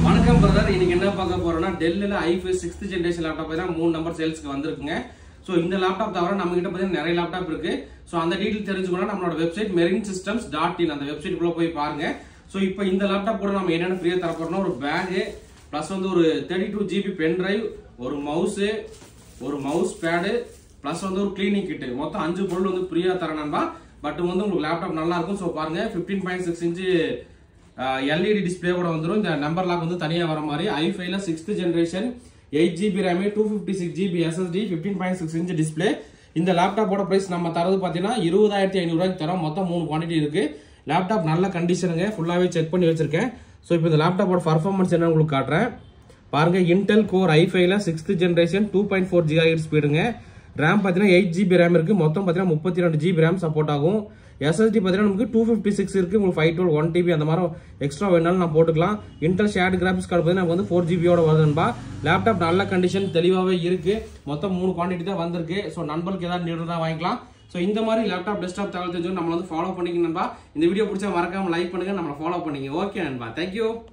வணக்கம் பிரதர் இன்னைக்கு என்ன பார்க்க போறோம்னா டெல்லில் ஐஃபை சிக்ஸ்த் ஜென்ரேஷன் லேப்டாப் பார்த்தீங்கன்னா மூணு நம்பர் சேல்ஸ்க்கு வந்திருக்குங்க ஸோ இந்த லேப்டாப் தவிர நம்ம கிட்ட பார்த்தீங்கன்னா நிறைய லேப்டாப் இருக்கு ஸோ அந்த டீட்டெயில் தெரிஞ்சுக்கணும் நம்மளோட website Marine Systems dot in அந்த வெப்சைட் குள்ள போய் பாருங்க ஸோ இப்போ இந்த லேப்டாப் கூட நம்ம என்னென்ன ஃப்ரீயாக தர போறோம்னா ஒரு பேகு ப்ளஸ் வந்து ஒரு thirty two GB pen drive ஒரு மவுஸு ஒரு மவுஸ் பேடு ப்ளஸ் வந்து ஒரு கிளீனிங் கிட்டு மொத்தம் அஞ்சு பொருள் வந்து ஃப்ரீயாக தரணும்பா பட் வந்து உங்களுக்கு லேப்டாப் நல்லா இருக்கும் ஸோ பாருங்க fifteen point six inch LED display கூட வந்துடும் இந்த நம்பர் லாக் வந்து தனியாக வர மாதிரி ஐஃபைல sixth generation eight GB RAM two fifty six GB SSD fifteen point six inch display இந்த லேப்டாப்போட பிரைஸ் நம்ம தரது பார்த்தீங்கன்னா இருபதாயிரத்தி ஐநூறுரூவாய்க்கு தரோம் மொத்தம் மூணு குவான்டிட்டி இருக்கு லேப்டாப் நல்ல கண்டிஷனுங்க ஃபுல்லாகவே செக் பண்ணி வச்சிருக்கேன் ஸோ இப்போ இந்த லேப்டாப்போட பர்ஃபார்மன்ஸ் என்ன உங்களுக்கு காட்டுறேன் பாருங்க இன்டெல் கோர் ஐஃபைல sixth generation two point four giga ஸ்பீடுங்க ரேம் பார்த்தீங்கன்னா எயிட் ஜிபி ரேம் இருக்கு மொத்தம் பார்த்தீங்கன்னா முப்பத்தி ரெண்டு ஜிபி ரேம் சப்போர்ட் ஆகும் எஸ்எஸ்டி பார்த்தீங்கன்னா நமக்கு டூ ஃபிஃப்டி சிக்ஸ் இருக்கு உங்களுக்கு ஃபைவ் டுவெல் ஒன் டிபி அந்த மாதிரி எக்ஸ்ட்ரா வேணாலும் நான் போட்டுக்கலாம் இன்டெல் ஷேர்ட் கிராஃபிக்ஸ் கார்டு பார்த்தீங்கன்னா நமக்கு வந்து ஃபோர் ஜிபியோட வருதுன்பா லேப்டாப் நல்ல கண்டிஷன் தெளிவாகவே இருக்கு மொத்தம் மூணு குவான்டிட்டி தான் வந்திருக்கு ஸோ நண்பருக்கு ஏதாவது நீடு தான் வாங்கிக்கலாம் ஸோ இந்த மாதிரி லேப்டாப் டெஸ்க்டாப் தகவல் தெரிஞ்சு நம்மள வந்து ஃபாலோ பண்ணிக்க நண்பா இந்த வீடியோ பிடிச்சா மறக்காம லைக் பண்ணுங்க நம்மளை ஃபாலோ பண்ணிங்க ஓகே நண்பா தேங்க்யூ